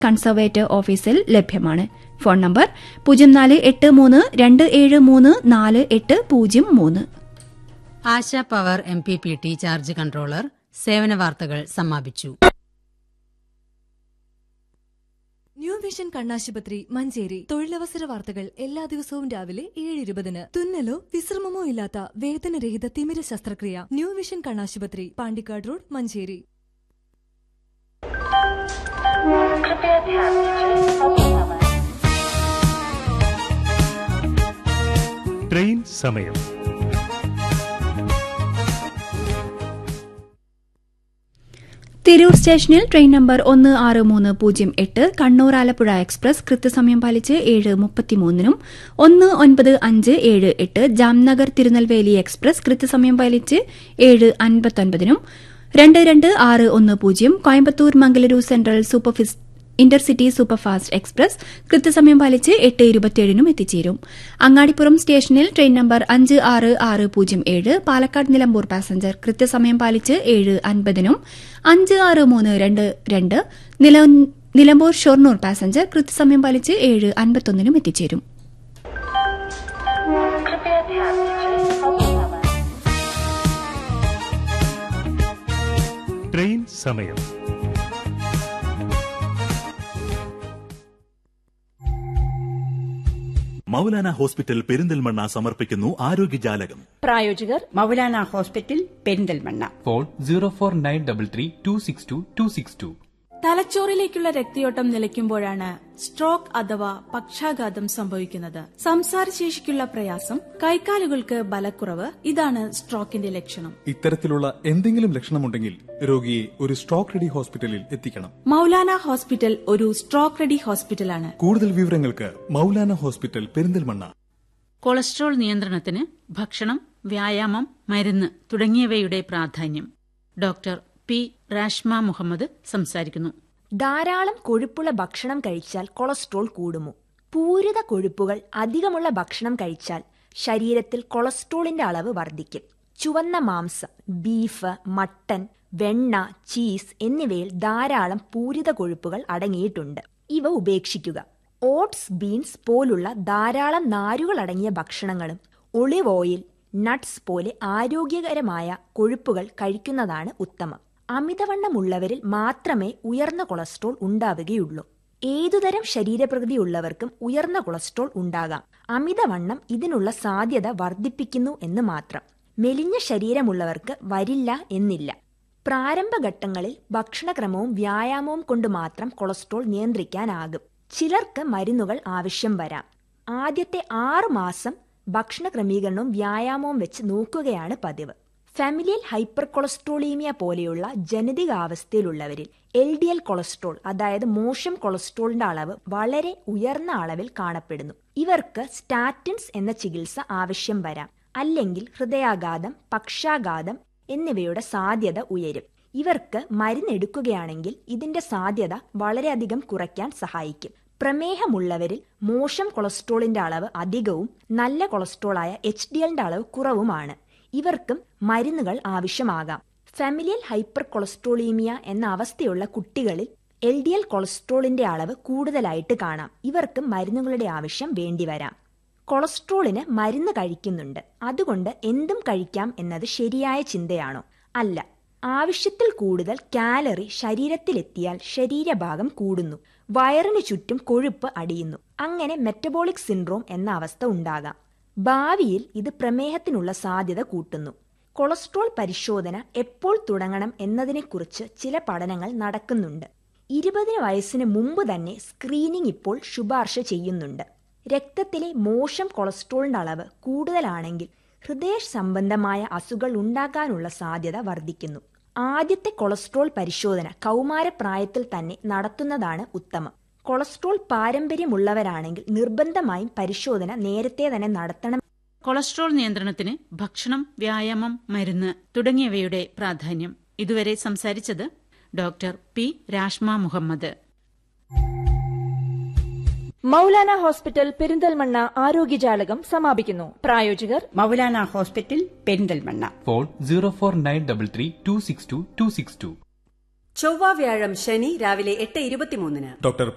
conservator ഓഫീസിൽ ലഭ്യമാണ് phone number പൂജ്യം നാല് എട്ട് മൂന്ന് രണ്ട് ഏഴ് മൂന്ന് നാല് എട്ട് പൂജ്യം മൂന്ന് Asha power M P P T charge controller സേവന വാർത്തകൾ സമാപിച്ചു ന്യൂ വിഷൻ കണ്ണാശുപത്രി മഞ്ചേരി തൊഴിലവസര വാർത്തകൾ എല്ലാ ദിവസവും രാവിലെ ഏഴ് ഇരുപതിന് തുന്നലോ വിശ്രമമോ ഇല്ലാത്ത വേദനരഹിത തിമിര ശസ്ത്രക്രിയ ന്യൂ വിഷൻ കണ്ണാശുപത്രി പാണ്ടിക്കാട് റോഡ് മഞ്ചേരി ട്രെയിൻ സമയം തിരൂർ സ്റ്റേഷനിൽ ട്രെയിൻ നമ്പർ ഒന്ന് ആറ് മൂന്ന് പൂജ്യം എട്ട് കണ്ണൂർ ആലപ്പുഴ എക്സ്പ്രസ് കൃത്യസമയം പാലിച്ച് ഏഴ് മുപ്പത്തിമൂന്നിനും ഒന്ന് ഒൻപത് അഞ്ച് ഏഴ് എട്ട് ജാംനഗർ തിരുനെൽവേലി എക്സ്പ്രസ് കൃത്യസമയം പാലിച്ച് ഏഴ് അൻപത്തൊൻപതിനും രണ്ട് രണ്ട് ആറ് ഒന്ന് പൂജ്യം Coimbatore Mangaluru central superfast intercity superfast express കൃത്യസമയം പാലിച്ച് എട്ട് ഇരുപത്തിയേഴിനും എത്തിച്ചേരും അങ്ങാടിപ്പുറം സ്റ്റേഷനിൽ ട്രെയിൻ നമ്പർ അഞ്ച് ആറ് ആറ് പൂജ്യം ഏഴ് പാലക്കാട് നിലമ്പൂർ പാസഞ്ചർ കൃത്യസമയം പാലിച്ച് ഏഴ് അൻപതിനും അഞ്ച് ആറ് മൂന്ന് രണ്ട് രണ്ട് നില- നിലമ്പൂർ ഷൊർണൂർ പാസഞ്ചർ കൃത്യസമയം പാലിച്ച് ഏഴ് അൻപത്തൊന്നിനും എത്തിച്ചേരും ട്രെയിൻ സമയം മൗലാന ഹോസ്പിറ്റൽ പെരിന്തൽമണ്ണ സമർപ്പിക്കുന്നു ആരോഗ്യജാലകം പ്രായോജകർ Maulana hospital Perinthalmanna phone zero four nine double three two six two two six two തലച്ചോറിലേക്കുള്ള രക്തയോട്ടം നിലയ്ക്കുമ്പോഴാണ് സ്ട്രോക്ക് അഥവാ പക്ഷാഘാതം സംഭവിക്കുന്നത് സംസാരശേഷിക്കുള്ള പ്രയാസം കൈക്കാലുകൾക്ക് ബലക്കുറവ് ഇതാണ് സ്ട്രോക്കിന്റെ ലക്ഷണം ഇത്തരത്തിലുള്ള എന്തെങ്കിലും ലക്ഷണമുണ്ടെങ്കിൽ രോഗിയെ ഒരു സ്ട്രോക്ക് റെഡി ഹോസ്പിറ്റലിൽ എത്തിക്കണം മൗലാന ഹോസ്പിറ്റൽ ഒരു സ്ട്രോക്ക് റെഡി ഹോസ്പിറ്റലാണ് കൂടുതൽ വിവരങ്ങൾക്ക് മൗലാന ഹോസ്പിറ്റൽ പെരിന്തൽമണ്ണ കൊളസ്ട്രോൾ നിയന്ത്രണത്തിന് ഭക്ഷണം വ്യായാമം മരുന്ന് തുടങ്ങിയവയുടെ പ്രാധാന്യം ഡോക്ടർ പി രാഷ്മ മുഹമ്മദ് സംസാരിക്കുന്നു ധാരാളം കൊഴുപ്പുള്ള ഭക്ഷണം കഴിച്ചാൽ കൊളസ്ട്രോൾ കൂടുമോ പൂരിത കൊഴുപ്പുകൾ അധികമുള്ള ഭക്ഷണം കഴിച്ചാൽ ശരീരത്തിൽ കൊളസ്ട്രോളിന്റെ അളവ് വർദ്ധിക്കും ചുവന്ന മാംസം ബീഫ് മട്ടൻ വെണ്ണ ചീസ് എന്നിവയിൽ ധാരാളം പൂരിത കൊഴുപ്പുകൾ അടങ്ങിയിട്ടുണ്ട് ഇവ ഉപേക്ഷിക്കുക ഓട്സ് ബീൻസ് പോലുള്ള ധാരാളം നാരുകൾ അടങ്ങിയ ഭക്ഷണങ്ങളും ഒളിവ് ഓയിൽ നട്ട്സ് പോലെ ആരോഗ്യകരമായ കൊഴുപ്പുകൾ കഴിക്കുന്നതാണ് ഉത്തമം അമിതവണ്ണമുള്ളവരിൽ മാത്രമേ ഉയർന്ന കൊളസ്ട്രോൾ ഉണ്ടാവുകയുള്ളൂ ഏതുതരം ശരീരപ്രകൃതിയുള്ളവർക്കും ഉയർന്ന കൊളസ്ട്രോൾ ഉണ്ടാകാം അമിതവണ്ണം ഇതിനുള്ള സാധ്യത വർദ്ധിപ്പിക്കുന്നു എന്ന് മാത്രം മെലിഞ്ഞ ശരീരമുള്ളവർക്ക് വരില്ല എന്നില്ല പ്രാരംഭഘട്ടങ്ങളിൽ ഭക്ഷണക്രമവും വ്യായാമവും കൊണ്ട് മാത്രം കൊളസ്ട്രോൾ നിയന്ത്രിക്കാനാകും ചിലർക്ക് മരുന്നുകൾ ആവശ്യം വരാം ആദ്യത്തെ ആറു മാസം ഭക്ഷണ ക്രമീകരണവും വ്യായാമവും വെച്ച് നോക്കുകയാണ് പതിവ് ഫാമിലിയൽ ഹൈപ്പർ കൊളസ്ട്രോളീമിയ പോലെയുള്ള ജനിതക അവസ്ഥയിലുള്ളവരിൽ എൽ ഡി എൽ കൊളസ്ട്രോൾ അതായത് മോശം കൊളസ്ട്രോളിന്റെ അളവ് വളരെ ഉയർന്ന അളവിൽ കാണപ്പെടുന്നു ഇവർക്ക് സ്റ്റാറ്റിൻസ് എന്ന ചികിത്സ ആവശ്യം വരാം അല്ലെങ്കിൽ ഹൃദയാഘാതം പക്ഷാഘാതം എന്നിവയുടെ സാധ്യത ഉയരും ഇവർക്ക് മരുന്നെടുക്കുകയാണെങ്കിൽ ഇതിന്റെ സാധ്യത വളരെയധികം കുറയ്ക്കാൻ സഹായിക്കും പ്രമേഹമുള്ളവരിൽ മോശം കൊളസ്ട്രോളിന്റെ അളവ് അധികവും നല്ല കൊളസ്ട്രോളായ എച്ച് ഡി എല്ലിന്റെ അളവ് കുറവുമാണ് ഇവർക്കും മരുന്നുകൾ ആവശ്യമാകാം ഫാമിലിയൽ ഹൈപ്പർ കൊളസ്ട്രോളീമിയ എന്ന അവസ്ഥയുള്ള കുട്ടികളിൽ എൽ ഡി എൽ കൊളസ്ട്രോളിന്റെ അളവ് കൂടുതലായിട്ട് കാണാം ഇവർക്കും മരുന്നുകളുടെ ആവശ്യം വേണ്ടിവരാം കൊളസ്ട്രോളിന് മരുന്ന് കഴിക്കുന്നുണ്ട് അതുകൊണ്ട് എന്തും കഴിക്കാം എന്നത് ശരിയായ ചിന്തയാണോ അല്ല ആവശ്യത്തിൽ കൂടുതൽ കാലറി ശരീരത്തിലെത്തിയാൽ ശരീരഭാഗം കൂടുന്നു വയറിന് ചുറ്റും കൊഴുപ്പ് അടിയുന്നു അങ്ങനെ മെറ്റബോളിക് സിൻഡ്രോം എന്ന അവസ്ഥ ഉണ്ടാകാം ഭാവിയിൽ ഇത് പ്രമേഹത്തിനുള്ള സാധ്യത കൂട്ടുന്നു കൊളസ്ട്രോൾ പരിശോധന എപ്പോൾ തുടങ്ങണം എന്നതിനെക്കുറിച്ച് ചില പഠനങ്ങൾ നടക്കുന്നുണ്ട് ഇരുപതിന് വയസ്സിന് മുമ്പ് തന്നെ സ്ക്രീനിംഗ് ഇപ്പോൾ ശുപാർശ ചെയ്യുന്നുണ്ട് രക്തത്തിലെ മോശം കൊളസ്ട്രോളിന്റെ അളവ് കൂടുതലാണെങ്കിൽ ഹൃദയ സംബന്ധമായ അസുഖങ്ങൾ ഉണ്ടാകാനുള്ള സാധ്യത വർദ്ധിക്കുന്നു ആദ്യത്തെ കൊളസ്ട്രോൾ പരിശോധന കൗമാരപ്രായത്തിൽ തന്നെ നടത്തുന്നതാണ് ഉത്തമം കൊളസ്ട്രോൾ പാരമ്പര്യമുള്ളവരാണെങ്കിൽ നിർബന്ധമായും പരിശോധന നേരത്തെ തന്നെ നടത്തണം കൊളസ്ട്രോൾ നിയന്ത്രണത്തിന് ഭക്ഷണം വ്യായാമം മരുന്ന് തുടങ്ങിയവയുടെ പ്രാധാന്യം ഇതുവരെ സംസാരിച്ചത് doctor P Rashma Muhammad Maulana hospital Perinthalmanna ആരോഗ്യജാലകം സമാപിക്കുന്നു പ്രായോജകർ Maulana hospital Perinthalmanna phone zero four nine double three two six two two six two ചൊവ്വ വ്യാഴം ശനി രാവിലെ എട്ട് ഇരുപത്തിമൂന്നിന് ഡോക്ടർ